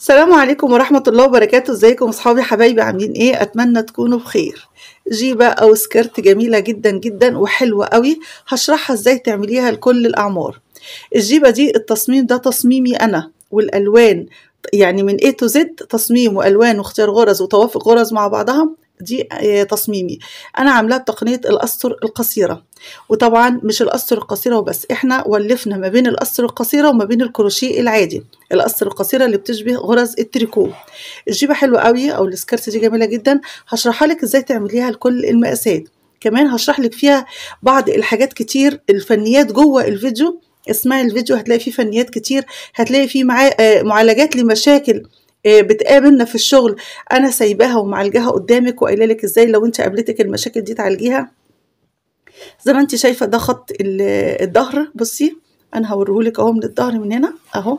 السلام عليكم ورحمة الله وبركاته ازيكم اصحابي حبايبي عاملين ايه اتمنى تكونوا بخير جيبة او سكرت جميلة جدا جدا وحلوة قوي هشرحها ازاي تعمليها لكل الاعمار الجيبة دي التصميم ده تصميمي انا والالوان يعني من A to Z تصميم والوان واختيار غرز وتوافق غرز مع بعضها دي آه، تصميمي انا عاملاها بتقنيه الاسطر القصيره وطبعا مش الاسطر القصيره وبس احنا ولفنا ما بين الاسطر القصيره وما بين الكروشيه العادي الاسطر القصيره اللي بتشبه غرز التريكو الجيبه حلوه قوي او السكرت دي جميله جدا هشرحها لك ازاي تعمليها لكل المقاسات كمان هشرح لك فيها بعض الحاجات كتير الفنيات جوه الفيديو اسمعي الفيديو هتلاقي فيه فنيات كتير هتلاقي فيه معاه آه، معالجات لمشاكل آه، بتقابلنا في الشغل انا سايباها ومعالجاها قدامك وقايله لك ازاي لو انت قابلتك المشاكل دي تعالجيها زي ما انت شايفه ده خط ال- الظهر بصي انا هوريهولك اهو من الظهر من هنا اهو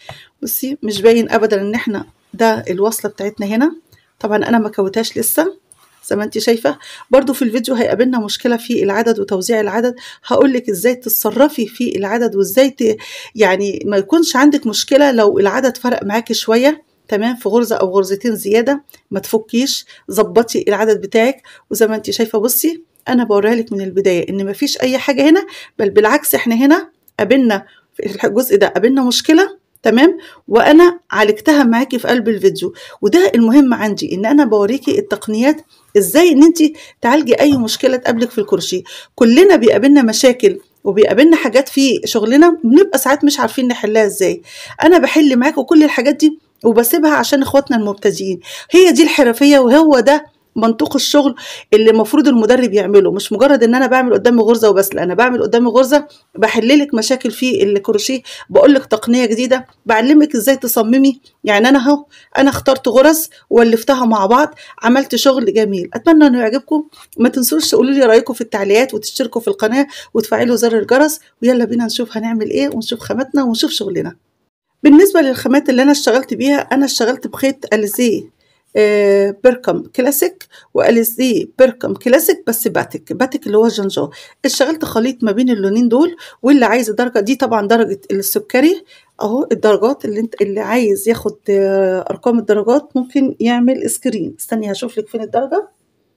بصي مش باين ابدا ان احنا ده الوصله بتاعتنا هنا طبعا انا ما كوتهاش لسه زي ما انت شايفه برضو في الفيديو هيقابلنا مشكله في العدد وتوزيع العدد هقول لك ازاي تتصرفي في العدد وازاي ت... يعني ما يكونش عندك مشكله لو العدد فرق معاكي شويه تمام في غرزه او غرزتين زياده ما تفكيش ظبطي العدد بتاعك وزي ما انت شايفه بصي انا بوريها لك من البدايه ان ما فيش اي حاجه هنا بل بالعكس احنا هنا قابلنا في الجزء ده قابلنا مشكله تمام وانا عالجتها معاكي في قلب الفيديو وده المهم عندي ان انا بوريكي التقنيات ازاي ان انت تعالجي اي مشكله تقابلك في الكروشيه كلنا بيقابلنا مشاكل وبيقابلنا حاجات في شغلنا بنبقى ساعات مش عارفين نحلها ازاي انا بحل معاكم كل الحاجات دي وبسيبها عشان اخواتنا المبتدئين هي دي الحرفيه وهو ده منطوق الشغل اللي المفروض المدرب يعمله مش مجرد ان انا بعمل قدامي غرزه وبس لا انا بعمل قدامي غرزه بحل لك مشاكل في الكروشيه بقول لك تقنيه جديده بعلمك ازاي تصممي يعني انا اهو انا اخترت غرز ولفتها مع بعض عملت شغل جميل اتمنى انه يعجبكم ما تنسوش تقولوا لي رايكم في التعليقات وتشتركوا في القناه وتفعلوا زر الجرس ويلا بينا نشوف هنعمل ايه ونشوف خاماتنا ونشوف شغلنا بالنسبه للخامات اللي انا اشتغلت بيها انا اشتغلت بخيط الزي آه، بيركم كلاسيك والزي بيركم كلاسيك بس باتك باتك اللي هو جنجو اشتغلت خليط ما بين اللونين دول واللي عايز الدرجه دي طبعا درجه السكري اهو الدرجات اللي انت اللي عايز ياخد آه، ارقام الدرجات ممكن يعمل سكرين استني هشوف لك فين الدرجه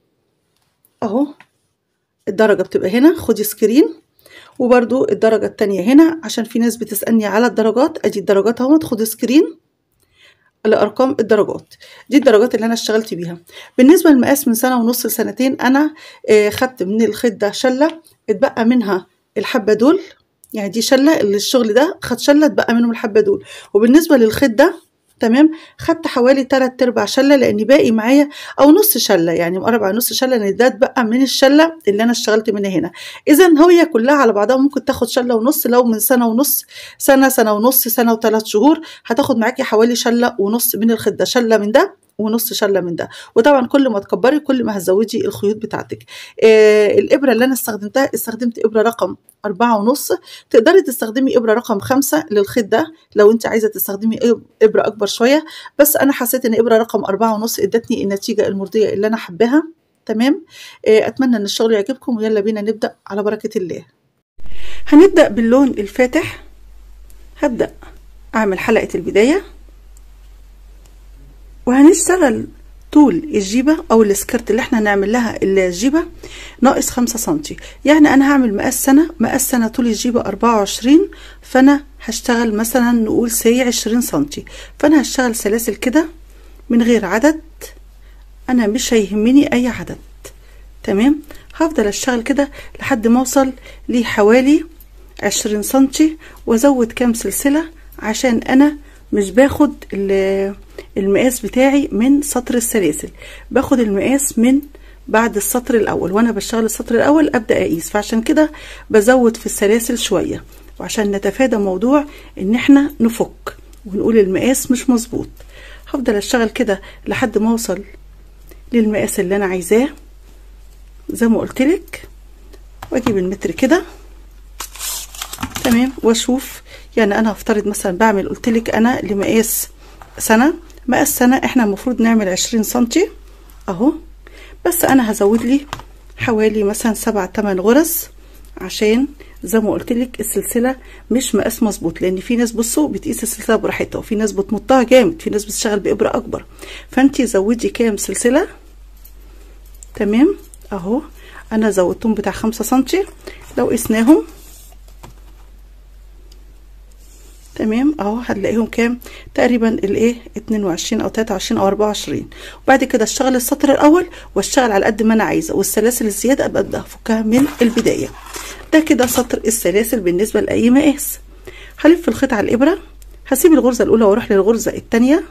اهو الدرجه بتبقى هنا خدي سكرين وبرده الدرجه التانية هنا عشان في ناس بتسالني على الدرجات ادي الدرجات اهو خدي سكرين لارقام الدرجات دي الدرجات اللي انا اشتغلت بيها بالنسبه للمقاس من سنه ونص لسنتين انا آه، خدت من الخيط ده شله اتبقى منها الحبه دول يعني دي شله اللي الشغل ده خد شله اتبقى منهم الحبه دول وبالنسبه للخيط ده تمام خدت حوالي تلات ارباع شله لان باقي معايا او نص شله يعني مقرب على نص شله لان ده اتبقى من الشله اللي انا اشتغلت منها هنا اذا هي كلها على بعضها ممكن تاخد شله ونص لو من سنه ونص سنه سنه ونص سنه وثلاث شهور هتاخد معاكي حوالي شله ونص من الخيط ده شله من ده ونص شله من ده وطبعا كل ما تكبري كل ما هتزودي الخيوط بتاعتك آه الابره اللي انا استخدمتها استخدمت ابره رقم أربعة ونص تقدري تستخدمي ابره رقم خمسة للخيط ده لو انت عايزه تستخدمي إب- ابره اكبر شويه بس انا حسيت ان ابره رقم أربعة ونص ادتني النتيجه المرضيه اللي انا حباها تمام آه اتمنى ان الشغل يعجبكم ويلا بينا نبدا على بركه الله هنبدا باللون الفاتح هبدا اعمل حلقه البدايه وهنشتغل طول الجيبة أو السكرت اللي احنا هنعمل لها الجيبة ناقص خمسة سنتي يعني أنا هعمل مقاس سنة مقاس سنة طول الجيبة أربعة وعشرين فأنا هشتغل مثلا نقول سي عشرين سنتي فأنا هشتغل سلاسل كده من غير عدد أنا مش هيهمني أي عدد تمام هفضل أشتغل كده لحد ما أوصل لحوالي عشرين سنتي وأزود كام سلسلة عشان أنا مش باخد ال- المقاس بتاعي من سطر السلاسل باخد المقاس من بعد السطر الاول وانا بشتغل السطر الاول ابدا اقيس فعشان كده بزود في السلاسل شويه وعشان نتفادى موضوع ان احنا نفك ونقول المقاس مش مظبوط هفضل اشتغل كده لحد ما اوصل للمقاس اللي انا عايزاه زي ما قلتلك واجيب المتر كده تمام واشوف يعني انا هفترض مثلا بعمل قلتلك انا لمقاس سنه مقاس سنه احنا المفروض نعمل عشرين سنتي اهو بس انا هزود لي حوالي مثلا سبع تمن غرز عشان زي ما قلت لك السلسله مش مقاس مظبوط لان في ناس بصوا بتقيس السلسله براحتها وفي ناس بتمطها جامد في ناس بتشتغل بابره اكبر فانت زودي كام سلسله تمام اهو انا زودتهم بتاع خمسة سنتي لو قسناهم تمام اهو هنلاقيهم كام تقريبا الايه 22 او 23 او 24 وبعد كده اشتغل السطر الاول واشتغل على قد ما انا عايزه والسلاسل الزياده ابقى ابدا افكها من البدايه ده كده سطر السلاسل بالنسبه لاي مقاس هلف الخيط على الابره هسيب الغرزه الاولى واروح للغرزه الثانيه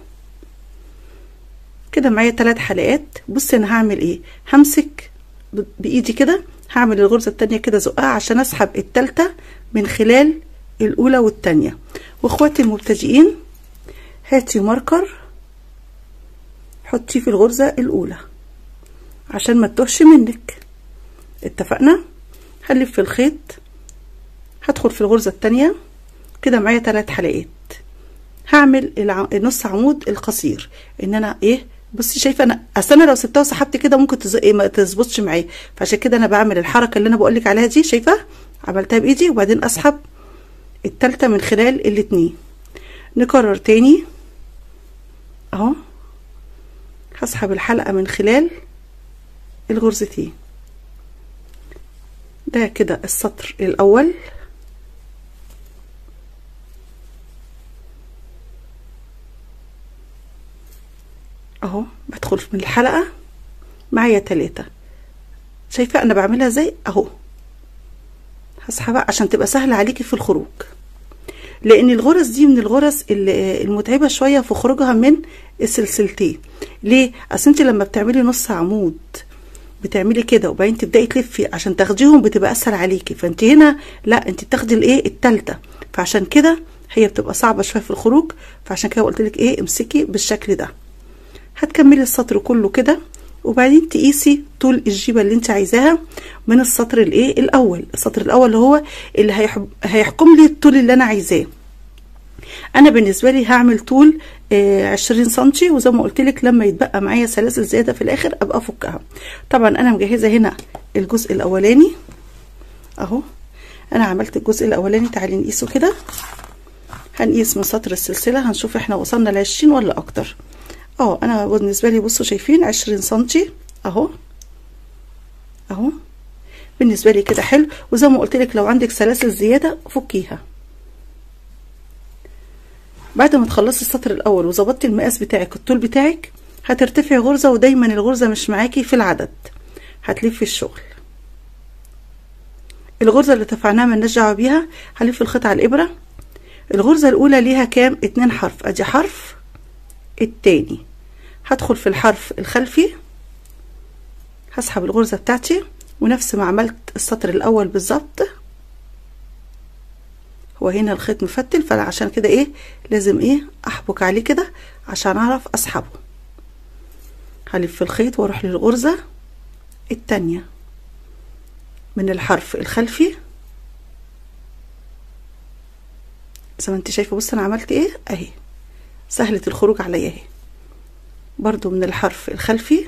كده معايا ثلاث حلقات بصي انا هعمل ايه همسك بايدي كده هعمل الغرزه الثانيه كده زقها عشان اسحب الثالثه من خلال الاولى والثانيه واخواتي المبتدئين هاتي ماركر حطيه في الغرزه الاولى عشان ما تتوهش منك اتفقنا هلف الخيط هدخل في الغرزه الثانيه كده معايا ثلاث حلقات هعمل النص عمود القصير ان انا ايه بصي شايفه انا اصل انا لو سبتها وسحبت كده ممكن تز... إيه ما تظبطش معايا فعشان كده انا بعمل الحركه اللي انا بقول لك عليها دي شايفه عملتها بايدي وبعدين اسحب التالتة من خلال الاتنين نكرر تاني اهو هسحب الحلقة من خلال الغرزتين ده كده السطر الاول اهو بدخل من الحلقة معايا تلاتة شايفة انا بعملها ازاي اهو هسحبها عشان تبقى سهلة عليكي في الخروج لان الغرز دي من الغرز المتعبة شوية في خروجها من السلسلتين ليه اصل انت لما بتعملي نص عمود بتعملي كده وبعدين تبداي تلفي عشان تاخديهم بتبقى اسهل عليكي فانت هنا لا انت بتاخدي الايه التالتة فعشان كده هي بتبقى صعبة شوية في الخروج فعشان كده قلت لك ايه امسكي بالشكل ده هتكملي السطر كله كده وبعدين تقيسي طول الجيبه اللي انت عايزاها من السطر الايه الاول السطر الاول اللي هو اللي هيحب هيحكم لي الطول اللي انا عايزاه انا بالنسبه لي هعمل طول آه 20 سنتي وزي ما قلت لك لما يتبقى معايا سلاسل زياده في الاخر ابقى افكها طبعا انا مجهزه هنا الجزء الاولاني اهو انا عملت الجزء الاولاني تعالي نقيسه كده هنقيس من سطر السلسله هنشوف احنا وصلنا ل 20 ولا اكتر اه انا بالنسبه لي بصوا شايفين عشرين سنتي اهو اهو بالنسبه لي كده حلو وزي ما قلت لك لو عندك سلاسل زياده فكيها بعد ما تخلصي السطر الاول وظبطتي المقاس بتاعك الطول بتاعك هترتفعي غرزه ودايما الغرزه مش معاكي في العدد هتلفي الشغل الغرزه اللي ارتفعناها مالناش دعوه بيها هلف الخيط على الابره الغرزه الاولى ليها كام اتنين حرف ادي حرف التاني هدخل في الحرف الخلفي هسحب الغرزة بتاعتي ونفس ما عملت السطر الاول بالظبط هو هنا الخيط مفتل فانا عشان كده ايه لازم ايه احبك عليه كده عشان اعرف اسحبه هلف الخيط واروح للغرزة التانية من الحرف الخلفي زي ما انت شايفه بص انا عملت ايه اهي سهلة الخروج عليا اهي برضو من الحرف الخلفي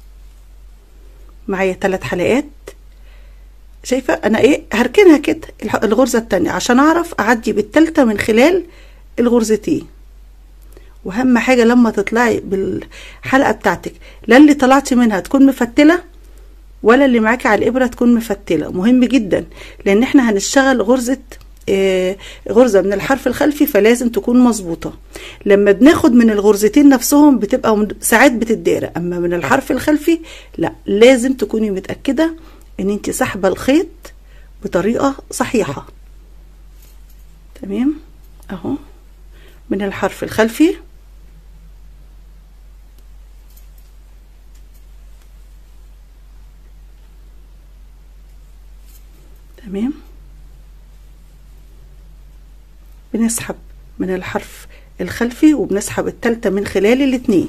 معايا ثلاث حلقات شايفة انا ايه هركنها كده الغرزة التانية عشان اعرف اعدي بالتالتة من خلال الغرزتين واهم حاجة لما تطلعي بالحلقة بتاعتك لا اللي طلعتي منها تكون مفتلة ولا اللي معاكي على الابرة تكون مفتلة مهم جدا لان احنا هنشتغل غرزة غرزة من الحرف الخلفي فلازم تكون مظبوطة لما بناخد من الغرزتين نفسهم بتبقى ساعات بتتدارى اما من الحرف الخلفي لا لازم تكوني متأكدة ان انت سحبة الخيط بطريقة صحيحة تمام اهو من الحرف الخلفي تمام بنسحب من الحرف الخلفي وبنسحب التالتة من خلال الاتنين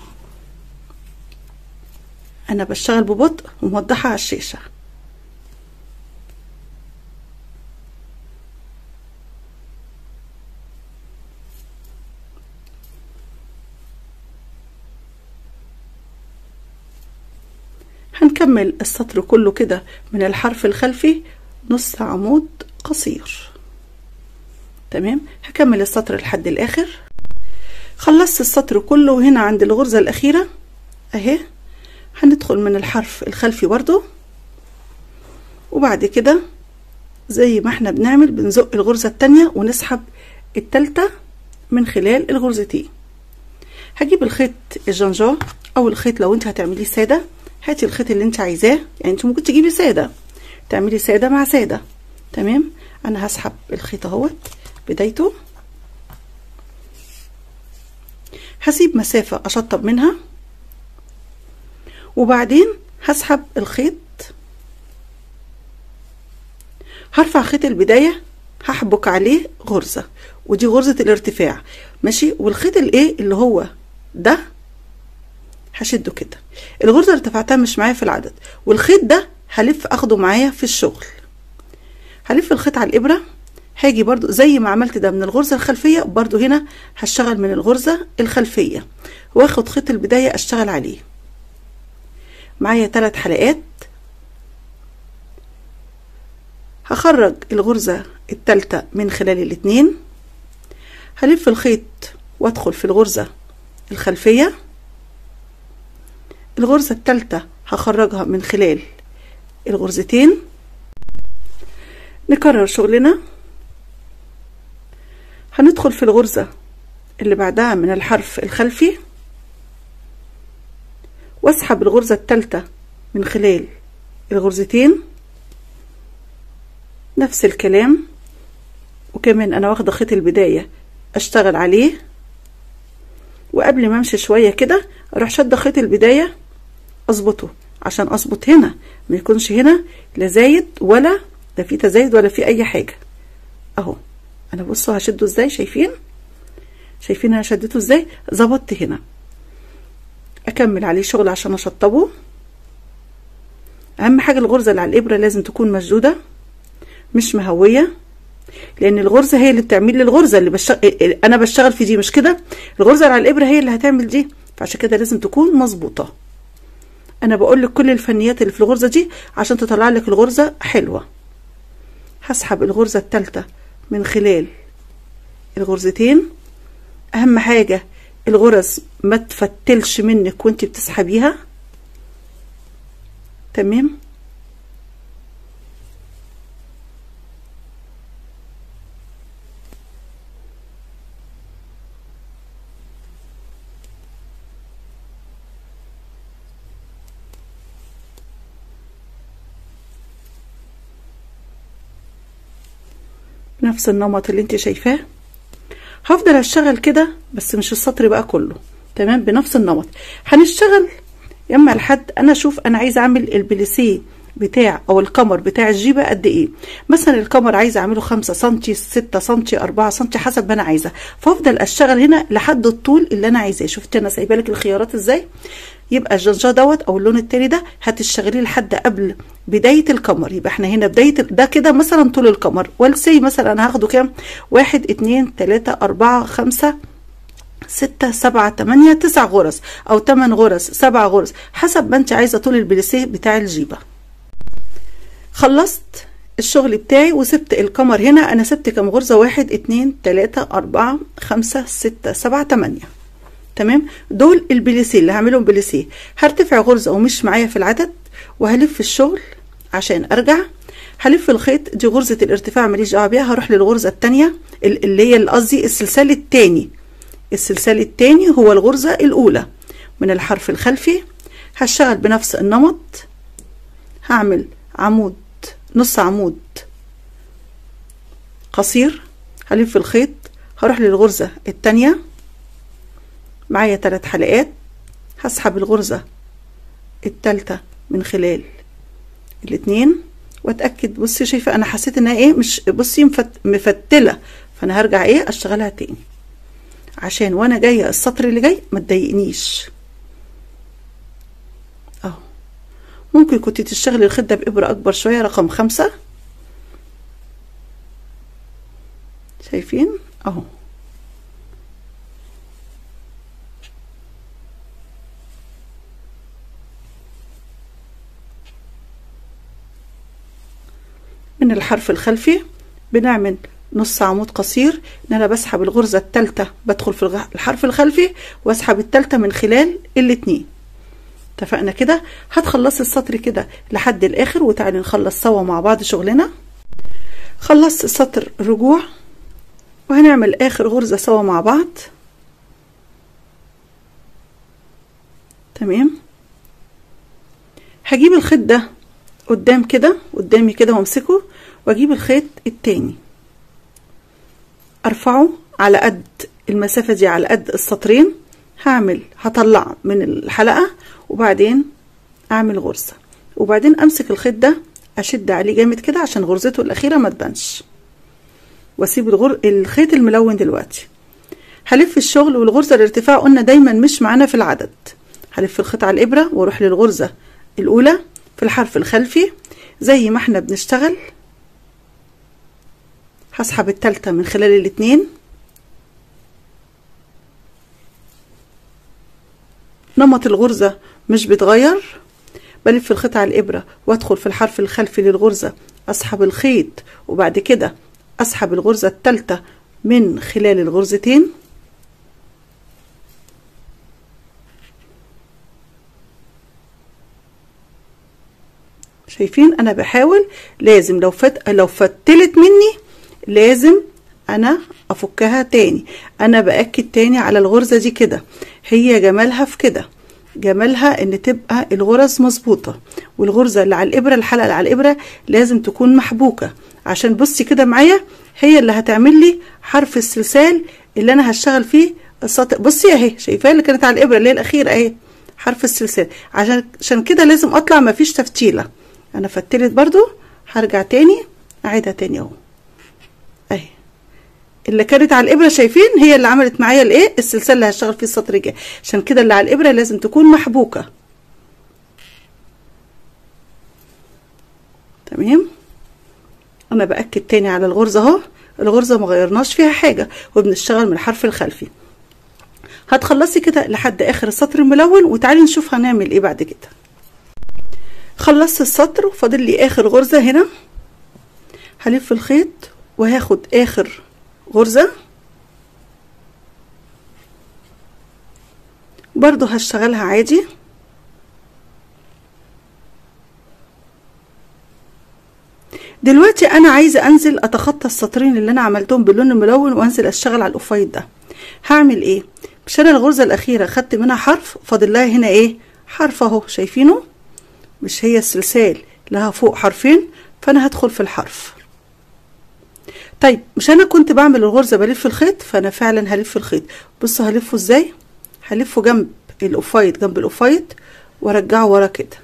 انا بشتغل ببطء وموضحة على الشاشة هنكمل السطر كله كده من الحرف الخلفي نص عمود قصير تمام هكمل السطر لحد الاخر خلصت السطر كله وهنا عند الغرزة الاخيرة اهي هندخل من الحرف الخلفي برضو وبعد كده زي ما احنا بنعمل بنزق الغرزة التانية ونسحب التالتة من خلال الغرزتين هجيب الخيط الجنجا او الخيط لو انت هتعمليه سادة هاتي الخيط اللي انت عايزاه يعني انت ممكن تجيبي سادة تعملي سادة مع سادة تمام انا هسحب الخيط اهوت بدايته هسيب مسافة اشطب منها وبعدين هسحب الخيط هرفع خيط البداية هحبك عليه غرزة ودي غرزة الارتفاع ماشي والخيط الايه اللي هو ده هشده كده الغرزة اللي ارتفعتها مش معايا في العدد والخيط ده هلف اخده معايا في الشغل هلف الخيط على الابرة هاجي برضو زي ما عملت ده من الغرزة الخلفية برضو هنا هشتغل من الغرزة الخلفية واخد خيط البداية اشتغل عليه معايا ثلاث حلقات هخرج الغرزة التالتة من خلال الاتنين هلف الخيط وادخل في الغرزة الخلفية الغرزة التالتة هخرجها من خلال الغرزتين نكرر شغلنا هندخل في الغرزة اللي بعدها من الحرف الخلفي واسحب الغرزة التالتة من خلال الغرزتين نفس الكلام وكمان انا واخدة خيط البداية اشتغل عليه وقبل ما امشي شوية كده اروح شادة خيط البداية اظبطه عشان اظبط هنا ما يكونش هنا لا زايد ولا لا في تزايد ولا في اي حاجة اهو انا بصوا هشده ازاي شايفين شايفين انا شدته ازاي ظبطت هنا اكمل عليه شغل عشان اشطبه اهم حاجة الغرزة اللي على الابرة لازم تكون مشدودة مش مهوية لان الغرزة هي اللي بتعمل لي الغرزة اللي بشتغل انا بشتغل في دي مش كده الغرزة اللي على الابرة هي اللي هتعمل دي فعشان كده لازم تكون مظبوطة انا بقول لك كل الفنيات اللي في الغرزة دي عشان تطلع لك الغرزة حلوة هسحب الغرزة التالتة من خلال الغرزتين اهم حاجة الغرز ما تفتلش منك وانت بتسحبيها تمام نفس النمط اللي انت شايفاه هفضل اشتغل كده بس مش السطر بقى كله تمام بنفس النمط هنشتغل اما لحد انا اشوف انا عايزه اعمل البليسيه بتاع او القمر بتاع الجيبه قد ايه مثلا القمر عايزه اعمله خمسة سنتي ستة سنتي أربعة سنتي حسب ما انا عايزه فافضل اشتغل هنا لحد الطول اللي انا عايزاه شفت انا سايبه لك الخيارات ازاي يبقى الجنجا دوت او اللون التاني ده هتشتغليه لحد قبل بدايه القمر يبقى احنا هنا بدايه ده كده مثلا طول القمر والسي مثلا انا هاخده كام واحد اتنين تلاته اربعه خمسه ستة سبعة تمانية تسع غرز أو تمن غرز سبع غرز حسب ما أنت عايزة طول البليسيه بتاع الجيبة خلصت الشغل بتاعي وسبت القمر هنا أنا سبت كام غرزة واحد اتنين تلاتة أربعة خمسة ستة سبعة تمانية تمام دول البليسيه اللي هعملهم بليسيه هرتفع غرزة ومش معايا في العدد وهلف الشغل عشان أرجع هلف الخيط دي غرزة الارتفاع ماليش دعوة بيها هروح للغرزة التانية اللي هي قصدي السلسال التاني السلسال التاني هو الغرزة الأولى من الحرف الخلفي هشتغل بنفس النمط هعمل عمود نص عمود قصير هلف الخيط هروح للغرزة التانية معايا تلات حلقات هسحب الغرزة التالتة من خلال الاتنين واتأكد بصي شايفة انا حسيت انها ايه مش بصي مفت مفتلة فانا هرجع ايه اشتغلها تاني عشان وانا جاية السطر اللي جاي ما تضايقنيش اهو ممكن كنت تشتغلي الخيط ده بإبرة أكبر شوية رقم خمسة شايفين اهو من الحرف الخلفي بنعمل نص عمود قصير ان انا بسحب الغرزة التالتة بدخل في الغ- الحرف الخلفي واسحب التالتة من خلال الاتنين اتفقنا كده هتخلصي السطر كده لحد الاخر وتعالي نخلص سوا مع بعض شغلنا خلصت السطر رجوع وهنعمل اخر غرزة سوا مع بعض تمام هجيب الخيط ده قدام كده قدامي كده وامسكه واجيب الخيط التاني ارفعه على قد المسافة دي على قد السطرين هعمل هطلع من الحلقة وبعدين اعمل غرزة وبعدين امسك الخيط ده اشد عليه جامد كده عشان غرزته الاخيرة ما تبانش واسيب الغر... الخيط الملون دلوقتي هلف الشغل والغرزة الارتفاع قلنا دايما مش معانا في العدد هلف الخيط على الابرة واروح للغرزة الاولى في الحرف الخلفي زي ما احنا بنشتغل هسحب التالتة من خلال الاتنين نمط الغرزة مش بيتغير بلف الخيط على الإبرة وادخل في الحرف الخلفي للغرزة أسحب الخيط وبعد كده أسحب الغرزة التالتة من خلال الغرزتين شايفين أنا بحاول لازم لو فت لو فتلت مني لازم أنا أفكها تاني أنا بأكد تاني على الغرزة دي كده هي جمالها في كده جمالها ان تبقى الغرز مظبوطه والغرزه اللي على الابره الحلقه اللي على الابره لازم تكون محبوكه عشان بصي كده معايا هي اللي هتعمل لي حرف السلسال اللي انا هشتغل فيه السطر بصي اهي شايفاها اللي كانت على الابره اللي هي الاخيره اهي حرف السلسال عشان عشان كده لازم اطلع مفيش تفتيله انا فتلت برضو هرجع تاني اعيدها تاني اهو اهي اللي كانت على الابره شايفين هي اللي عملت معايا الايه السلسله اللي هشتغل فيه السطر الجاي عشان كده اللي على الابره لازم تكون محبوكه تمام انا باكد تاني على الغرزه اهو الغرزه ما غيرناش فيها حاجه وبنشتغل من الحرف الخلفي هتخلصي كده لحد اخر السطر الملون وتعالي نشوف هنعمل ايه بعد كده خلصت السطر وفاضل لي اخر غرزه هنا هلف الخيط وهاخد اخر غرزة برضو هشتغلها عادي دلوقتي انا عايزة انزل اتخطى السطرين اللي انا عملتهم باللون الملون وانزل اشتغل على الاوفايت ده هعمل ايه مش انا الغرزة الاخيرة خدت منها حرف فاضل لها هنا ايه حرف اهو شايفينه مش هي السلسال لها فوق حرفين فانا هدخل في الحرف طيب مش انا كنت بعمل الغرزه بلف الخيط فانا فعلا هلف الخيط بصوا هلفه ازاي هلفه جنب الاوفايت جنب الاوفايت وارجعه ورا كده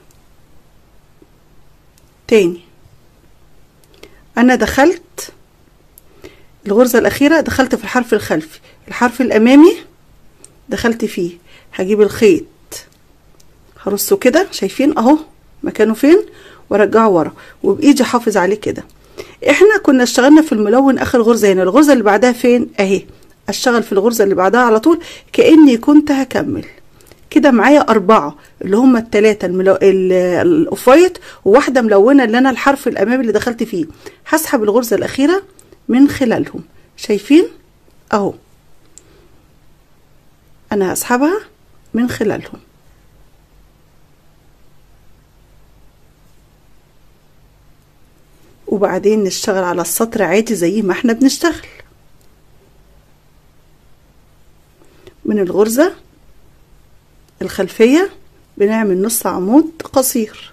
تاني انا دخلت الغرزه الاخيره دخلت في الحرف الخلفي الحرف الامامي دخلت فيه هجيب الخيط هرصه كده شايفين اهو مكانه فين وارجعه ورا وبايدي احافظ عليه كده احنا كنا اشتغلنا في الملون اخر غرزه هنا الغرزه اللي بعدها فين اهي اشتغل في الغرزه اللي بعدها على طول كاني كنت هكمل كده معايا أربعة اللي هم التلاتة الملو... الأوفايت وواحدة ملونة اللي أنا الحرف الأمامي اللي دخلت فيه هسحب الغرزة الأخيرة من خلالهم شايفين أهو أنا هسحبها من خلالهم وبعدين نشتغل على السطر عادي زي ما احنا بنشتغل من الغرزة الخلفية بنعمل نص عمود قصير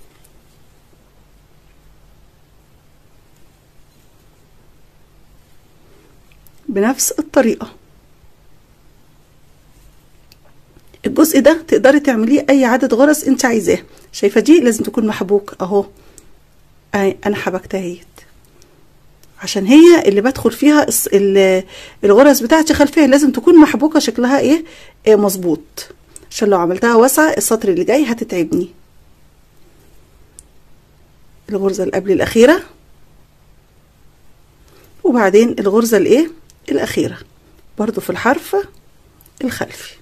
بنفس الطريقة الجزء ده تقدري تعمليه اي عدد غرز انت عايزاه شايفه دي لازم تكون محبوك اهو انا حبكتها اهيت عشان هي اللي بدخل فيها الغرز بتاعتي خلفيه لازم تكون محبوكه شكلها ايه, إيه مظبوط عشان لو عملتها واسعه السطر اللي جاي هتتعبني الغرزه اللي قبل الاخيره وبعدين الغرزه الايه الاخيره برضو في الحرف الخلفي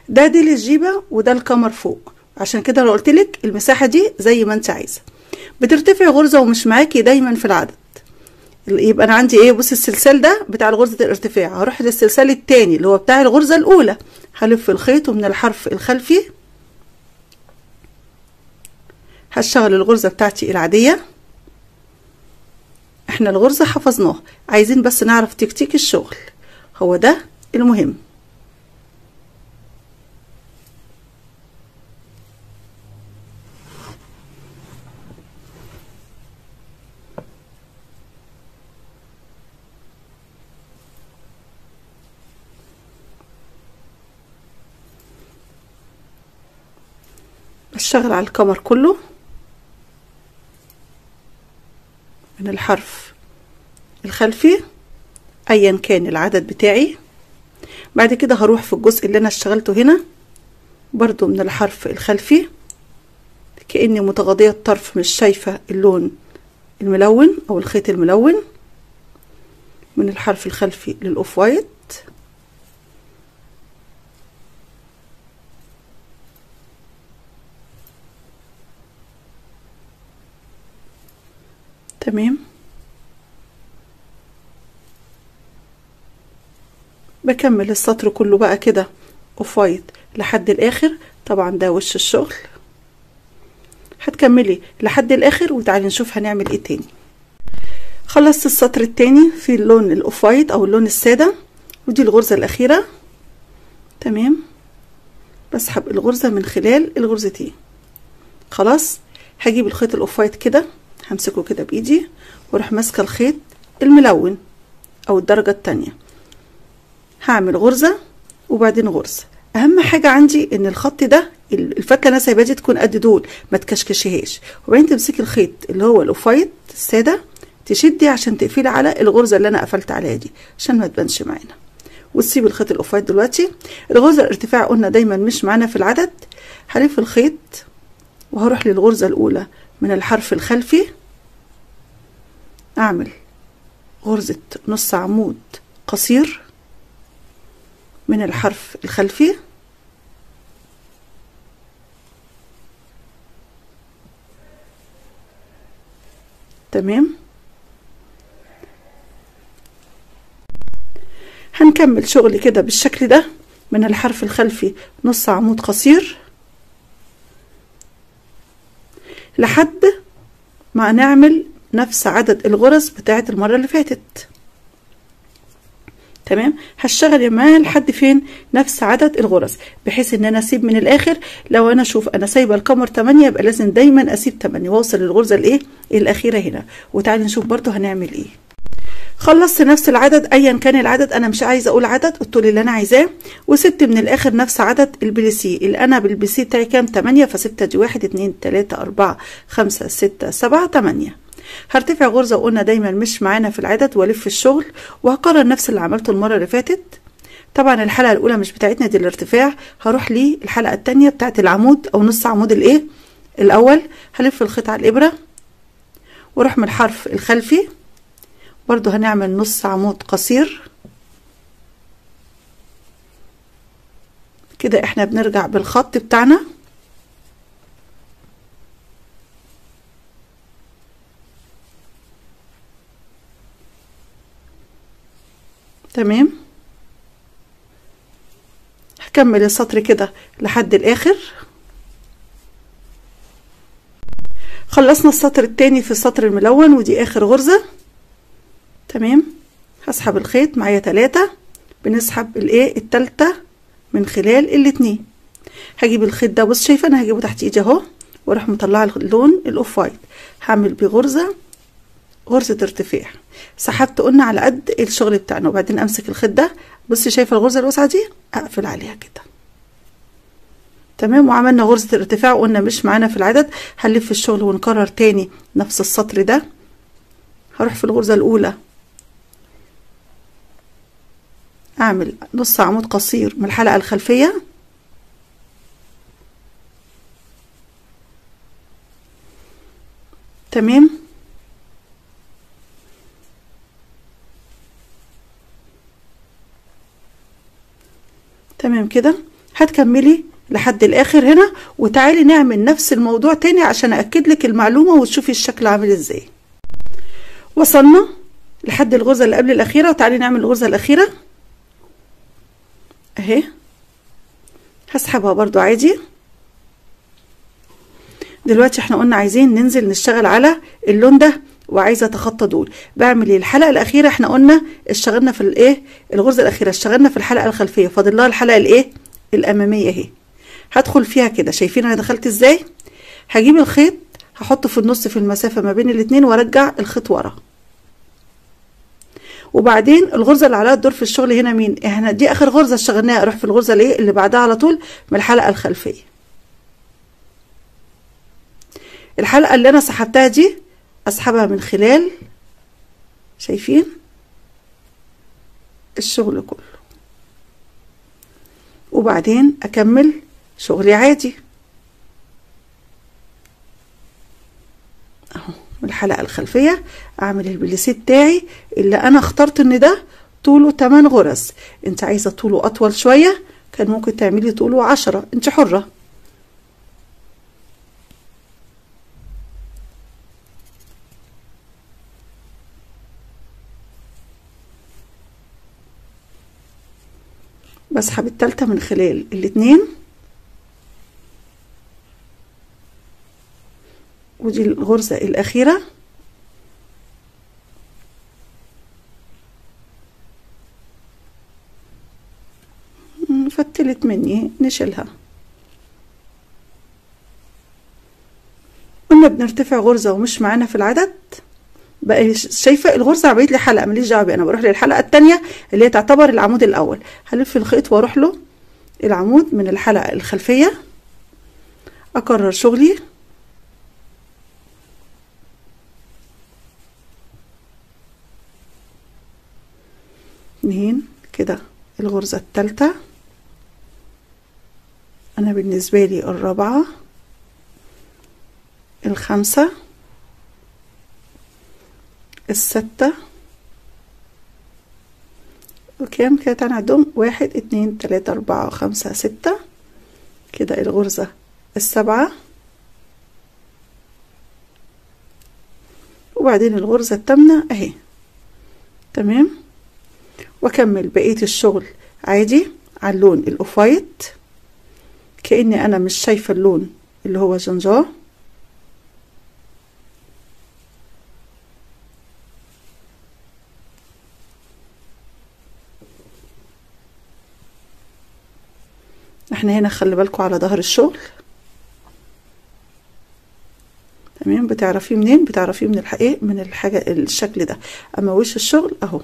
ده دي للجيبة وده الكمر فوق عشان كده انا قلت لك المساحة دي زي ما انت عايزة بترتفع غرزة ومش معاكي دايما في العدد يبقى انا عندي ايه بص السلسال ده بتاع غرزة الارتفاع هروح للسلسال التاني اللي هو بتاع الغرزة الاولى هلف الخيط ومن الحرف الخلفي هشتغل الغرزة بتاعتي العادية احنا الغرزة حفظناها عايزين بس نعرف تكتيك الشغل هو ده المهم بشتغل على الكمر كله من الحرف الخلفي ايا كان العدد بتاعي بعد كده هروح في الجزء اللي انا اشتغلته هنا برضو من الحرف الخلفي كأني متغاضية الطرف مش شايفة اللون الملون او الخيط الملون من الحرف الخلفي للأوف وايت تمام بكمل السطر كله بقى كده اوف وايت لحد الاخر طبعا ده وش الشغل هتكملي لحد الاخر وتعالي نشوف هنعمل ايه تاني خلصت السطر التاني في اللون الاوف وايت او اللون الساده ودي الغرزه الاخيره تمام بسحب الغرزه من خلال الغرزتين خلاص هجيب الخيط الاوف وايت كده همسكه كده بايدي واروح ماسكه الخيط الملون او الدرجه التانية هعمل غرزه وبعدين غرزه اهم حاجه عندي ان الخط ده الفتله اللي انا سايباها دي تكون قد دول ما تكشكشيهاش وبعدين تمسكي الخيط اللي هو الاوف وايت الساده تشدي عشان تقفلي على الغرزه اللي انا قفلت عليها دي عشان ما تبانش معانا وتسيبي الخيط الاوف وايت دلوقتي الغرزه الارتفاع قلنا دايما مش معانا في العدد هلف الخيط وهروح للغرزه الاولى من الحرف الخلفي اعمل غرزة نص عمود قصير من الحرف الخلفي تمام هنكمل شغل كده بالشكل ده من الحرف الخلفي نص عمود قصير لحد ما نعمل نفس عدد الغرز بتاعه المرة اللي فاتت تمام هشتغل معاه لحد فين نفس عدد الغرز بحيث ان انا اسيب من الاخر لو انا اشوف انا سايبه القمر 8 يبقى لازم دايما اسيب 8 واوصل للغرزه الايه الاخيره هنا وتعالي نشوف برضو هنعمل ايه خلصت نفس العدد ايا كان العدد انا مش عايزه اقول عدد الطول اللي انا عايزاه وسبت من الاخر نفس عدد البليسي اللي انا بالبليسي بتاعي كام 8 فسبت دي 1 2 3 4 5 6 7 8 هرتفع غرزة وقلنا دايما مش معانا في العدد والف الشغل وهكرر نفس اللي عملته المرة اللي فاتت طبعا الحلقة الأولى مش بتاعتنا دي الارتفاع هروح للحلقة التانية بتاعت العمود أو نص عمود الإيه الأول هلف الخيط على الإبرة واروح من الحرف الخلفي برضو هنعمل نص عمود قصير كده احنا بنرجع بالخط بتاعنا تمام هكمل السطر كده لحد الاخر خلصنا السطر التاني في السطر الملون ودي اخر غرزة تمام هسحب الخيط معايا تلاتة بنسحب الايه التالتة من خلال الاتنين هجيب الخيط ده بص شايفه انا هجيبه تحت ايدي اهو واروح مطلعه اللون الاوف وايت هعمل بيه غرزه غرزه ارتفاع سحبت قلنا على قد الشغل بتاعنا وبعدين امسك الخيط ده بصي شايفه الغرزه الواسعه دي اقفل عليها كده تمام وعملنا غرزه الارتفاع وقلنا مش معانا في العدد هنلف الشغل ونكرر تاني نفس السطر ده هروح في الغرزه الاولى اعمل نص عمود قصير من الحلقه الخلفيه تمام تمام كده هتكملي لحد الاخر هنا وتعالي نعمل نفس الموضوع تاني عشان اكد لك المعلومه وتشوفي الشكل عامل ازاي وصلنا لحد الغرزه اللي قبل الاخيره وتعالي نعمل الغرزه الاخيره اهي هسحبها برضو عادي دلوقتي احنا قلنا عايزين ننزل نشتغل على اللون ده وعايزه اتخطى دول بعمل ايه الحلقه الاخيره احنا قلنا اشتغلنا في الايه الغرزه الاخيره اشتغلنا في الحلقه الخلفيه فاضل لها الحلقه الايه الاماميه اهي هدخل فيها كده شايفين انا دخلت ازاي هجيب الخيط هحطه في النص في المسافه ما بين الاتنين وارجع الخيط ورا وبعدين الغرزه اللي عليها الدور في الشغل هنا مين احنا دي اخر غرزه اشتغلناها اروح في الغرزه الايه اللي بعدها على طول من الحلقه الخلفيه الحلقه اللي انا سحبتها دي اسحبها من خلال شايفين الشغل كله وبعدين اكمل شغلي عادي اهو من الحلقه الخلفيه اعمل البليسيه بتاعي اللي انا اخترت ان ده طوله 8 غرز انت عايزه طوله اطول شويه كان ممكن تعملي طوله 10 انت حره بسحب التالتة من خلال الاتنين ودي الغرزة الأخيرة فتلت مني نشيلها قلنا بنرتفع غرزة ومش معانا في العدد بقى شايفه الغرزه عملت لي حلقه ماليش دعوه انا بروح للحلقه الثانيه اللي هي تعتبر العمود الاول هلف الخيط واروح له العمود من الحلقه الخلفيه اكرر شغلي اتنين كده الغرزه الثالثه انا بالنسبه لي الرابعه الخامسه الستة وكام كده تعالى نعدهم واحد اتنين تلاتة أربعة خمسة ستة كده الغرزة السبعة وبعدين الغرزة التامنة اهي تمام واكمل بقية الشغل عادي على اللون الاوف وايت كأني انا مش شايفة اللون اللي هو جنجاه احنا هنا خلي بالكم على ظهر الشغل تمام بتعرفيه منين بتعرفيه من الحقيقة من الحاجة الشكل ده اما وش الشغل اهو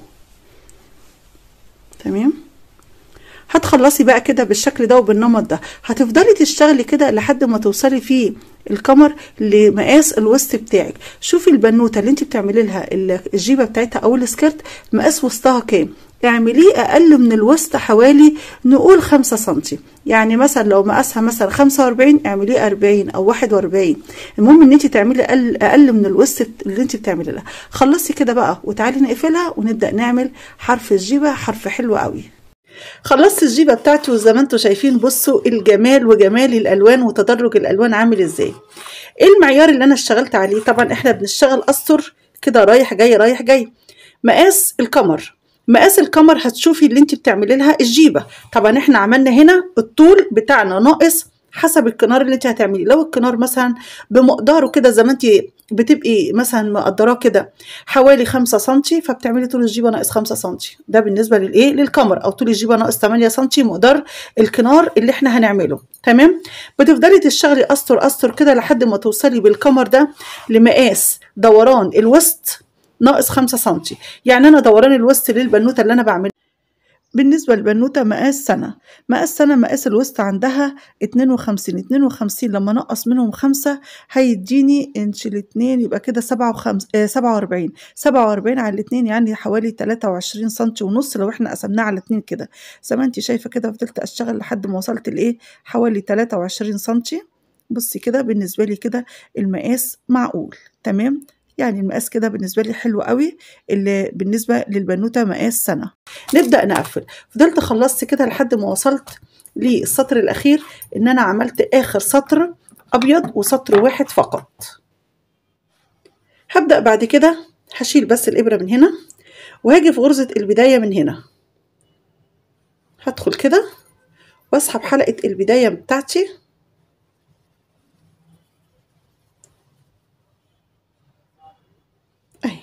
تمام هتخلصي بقى كده بالشكل ده وبالنمط ده هتفضلي تشتغلي كده لحد ما توصلي فيه الكمر لمقاس الوسط بتاعك شوفي البنوته اللي انت بتعملي لها الجيبه بتاعتها او السكرت مقاس وسطها كام اعمليه اقل من الوسط حوالي نقول خمسة سنتي يعني مثلا لو مقاسها مثلا خمسة واربعين اعمليه اربعين او واحد واربعين المهم ان انت تعملي اقل, أقل من الوسط اللي انت بتعملي لها خلصي كده بقى وتعالي نقفلها ونبدأ نعمل حرف الجيبة حرف حلو قوي خلصت الجيبه بتاعتي وزي ما انتم شايفين بصوا الجمال وجمال الالوان وتدرج الالوان عامل ازاي ايه المعيار اللي انا اشتغلت عليه طبعا احنا بنشتغل اسطر كده رايح جاي رايح جاي مقاس الكمر مقاس الكمر هتشوفي اللي انت بتعملي لها الجيبه طبعا احنا عملنا هنا الطول بتاعنا ناقص حسب الكنار اللي انت هتعمليه لو الكنار مثلا بمقداره كده زي ما انت بتبقي مثلا مقدراه كده حوالي خمسة سنتي فبتعملي طول الجيبه ناقص خمسة سنتي ده بالنسبه للايه للكمر او طول الجيبه ناقص 8 سنتي مقدار الكنار اللي احنا هنعمله تمام بتفضلي تشتغلي اسطر اسطر كده لحد ما توصلي بالكمر ده لمقاس دوران الوسط ناقص خمسة سنتي يعني انا دوران الوسط للبنوته اللي انا بعملها بالنسبة للبنوتة مقاس سنة مقاس سنة مقاس الوسط عندها اتنين وخمسين اتنين وخمسين لما نقص منهم خمسة هيديني انش الاتنين يبقى كده سبعة وخمس اه سبعة واربعين سبعة واربعين على الاتنين يعني حوالي تلاتة وعشرين سنتي ونص لو احنا قسمناه على اتنين كده زي ما انتي شايفة كده فضلت اشتغل لحد ما وصلت لايه حوالي تلاتة وعشرين سنتي بصي كده بالنسبة لي كده المقاس معقول تمام يعني المقاس كده بالنسبه لي حلو قوي اللي بالنسبه للبنوته مقاس سنه نبدا نقفل فضلت خلصت كده لحد ما وصلت للسطر الاخير ان انا عملت اخر سطر ابيض وسطر واحد فقط هبدأ بعد كده هشيل بس الابرة من هنا وهاجي في غرزة البداية من هنا هدخل كده واسحب حلقة البداية بتاعتي اهي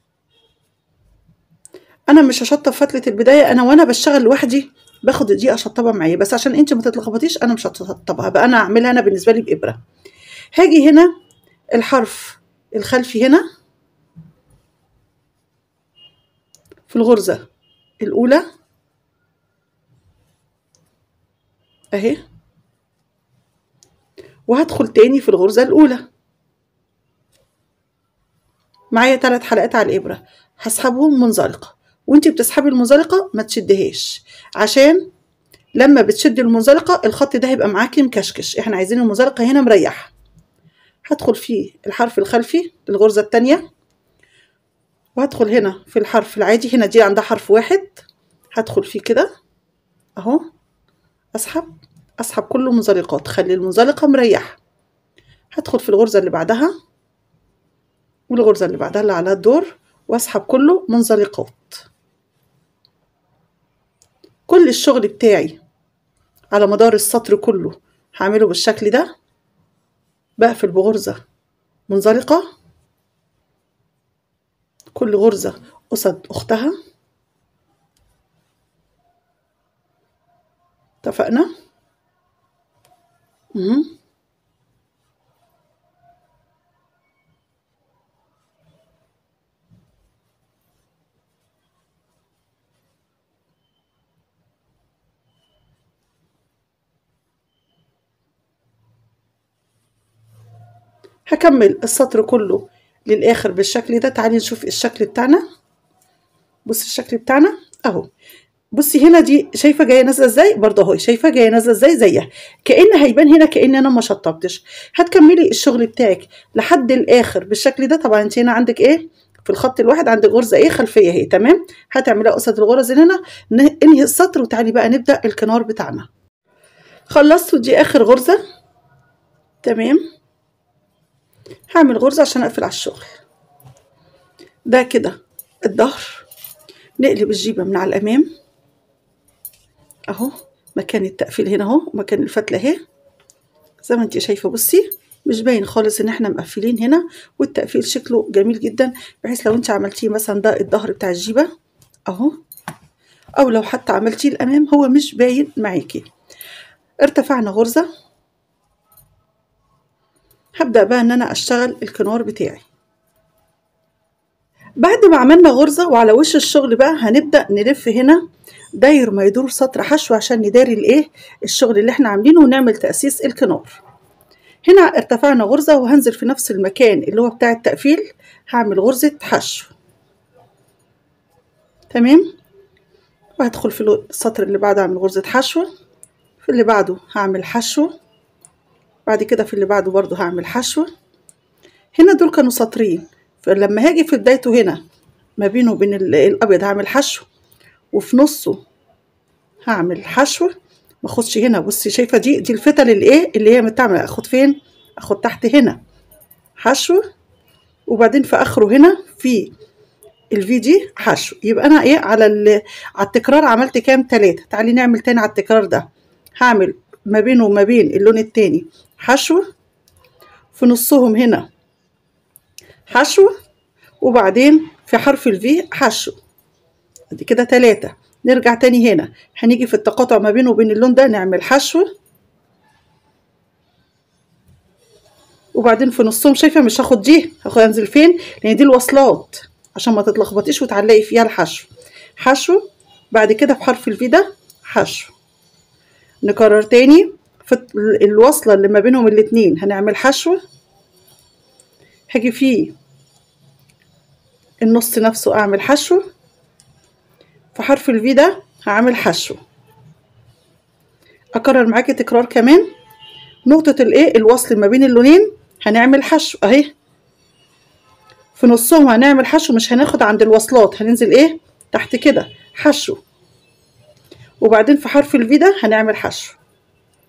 انا مش هشطب فتلة البداية انا وانا بشتغل لوحدي باخد دي اشطبها معايا بس عشان انت ما تتلخبطيش انا مش هشطبها بقى انا اعملها انا بالنسبة لي بابرة هاجي هنا الحرف الخلفي هنا في الغرزة الأولى أهي وهدخل تاني في الغرزة الأولى معايا ثلاث حلقات على الإبرة هسحبهم منزلقة وانتي بتسحبي المنزلقة ما تشدهاش عشان لما بتشدي المنزلقة الخط ده هيبقى معاكي مكشكش احنا عايزين المنزلقة هنا مريحة هدخل في الحرف الخلفي للغرزة التانية وهدخل هنا في الحرف العادي هنا دي عندها حرف واحد هدخل فيه كده اهو اسحب اسحب كله منزلقات خلي المنزلقة مريحة هدخل في الغرزة اللي بعدها والغرزة اللي بعدها اللي على الدور واسحب كله منزلقات كل الشغل بتاعي على مدار السطر كله هعمله بالشكل ده بقفل بغرزة منزلقة كل غرزة قصد أختها اتفقنا مم. هكمل السطر كله للآخر بالشكل ده تعالي نشوف الشكل بتاعنا بصي الشكل بتاعنا اهو بصي هنا دي شايفه جايه نازله ازاي برضه اهو شايفه جايه نازله ازاي زيها كأن هيبان هنا كأن انا ما شطبتش هتكملي الشغل بتاعك لحد الاخر بالشكل ده طبعا انت هنا عندك ايه في الخط الواحد عندك غرزه ايه خلفيه اهي تمام هتعمليها قصاد الغرز اللي هنا انهي السطر وتعالي بقى نبدا الكنار بتاعنا خلصت دي اخر غرزه تمام هعمل غرزة عشان أقفل على الشغل ده كده الظهر نقلب الجيبة من على الأمام أهو مكان التقفيل هنا أهو مكان الفتلة أهي زي ما انت شايفة بصي مش باين خالص ان احنا مقفلين هنا والتقفيل شكله جميل جدا بحيث لو انت عملتيه مثلا ده الظهر بتاع الجيبة اهو او لو حتى عملتيه الامام هو مش باين معاكي ارتفعنا غرزة هبدأ بقى ان انا اشتغل الكنار بتاعي بعد ما عملنا غرزة وعلى وش الشغل بقى هنبدأ نلف هنا داير ما يدور سطر حشو عشان نداري الايه الشغل اللي احنا عاملينه ونعمل تأسيس الكنار هنا ارتفعنا غرزة وهنزل في نفس المكان اللي هو بتاع التقفيل هعمل غرزة حشو تمام وهدخل في السطر اللي بعده اعمل غرزة حشو في اللي بعده هعمل حشو بعد كده في اللي بعده برضو هعمل حشو هنا دول كانوا سطرين فلما هاجي في بدايته هنا ما بينه وبين الابيض هعمل حشو وفي نصه هعمل حشو ما اخدش هنا بصي شايفه دي دي الفتل الايه اللي هي متعمله اخد فين اخد تحت هنا حشو وبعدين في اخره هنا في الفي دي حشو يبقى انا ايه على على التكرار عملت كام تلاتة تعالي نعمل تاني على التكرار ده هعمل ما بينه وما بين اللون التاني حشو في نصهم هنا حشو وبعدين في حرف الفي حشو ادي كده تلاتة نرجع تاني هنا هنيجي في التقاطع ما بينه وبين اللون ده نعمل حشو وبعدين في نصهم شايفه مش هاخد دي هاخد انزل فين لان دي الوصلات عشان ما تتلخبطيش وتعلقي فيها الحشو حشو بعد كده في حرف الفي ده حشو نكرر تاني في الوصله اللي ما بينهم الاتنين هنعمل حشو هاجي فيه النص نفسه اعمل حشو في حرف الفي ده هعمل حشو اكرر معاكي تكرار كمان نقطة الايه الوصل ما بين اللونين هنعمل حشو اهي في نصهم هنعمل حشو مش هناخد عند الوصلات هننزل ايه تحت كده حشو وبعدين في حرف الفي ده هنعمل حشو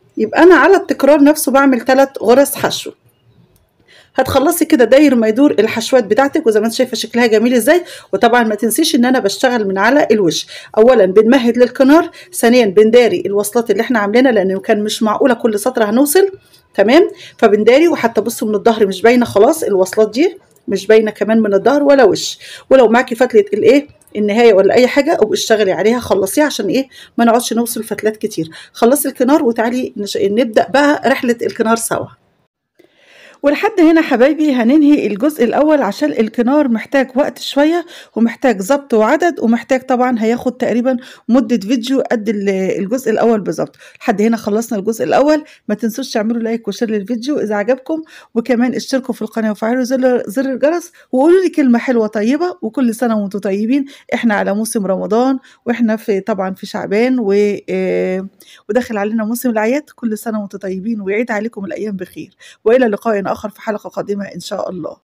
يبقى انا على التكرار نفسه بعمل ثلاث غرز حشو هتخلصي كده داير ما يدور الحشوات بتاعتك وزي ما انت شايفه شكلها جميل ازاي وطبعا ما تنسيش ان انا بشتغل من على الوش اولا بنمهد للكنار ثانيا بنداري الوصلات اللي احنا عاملينها لانه كان مش معقوله كل سطر هنوصل تمام فبنداري وحتى بصوا من الظهر مش باينه خلاص الوصلات دي مش باينه كمان من الظهر ولا وش ولو معاكي فتله الايه النهايه ولا اي حاجه او اشتغلي عليها خلصيها عشان ايه ما نقعدش نوصل فتلات كتير خلصي الكنار وتعالي نش... نبدا بقى رحله الكنار سوا ولحد هنا حبايبي هننهي الجزء الأول عشان الكنار محتاج وقت شوية ومحتاج ظبط وعدد ومحتاج طبعا هياخد تقريبا مدة فيديو قد الجزء الأول بالظبط لحد هنا خلصنا الجزء الأول ما تنسوش تعملوا لايك وشير للفيديو إذا عجبكم وكمان اشتركوا في القناة وفعلوا زر, زر الجرس وقولوا لي كلمة حلوة طيبة وكل سنة وانتم طيبين احنا على موسم رمضان واحنا في طبعا في شعبان و وداخل علينا موسم الأعياد كل سنة وانتم طيبين ويعيد عليكم الأيام بخير وإلى لقاء آخر في حلقة قادمة إن شاء الله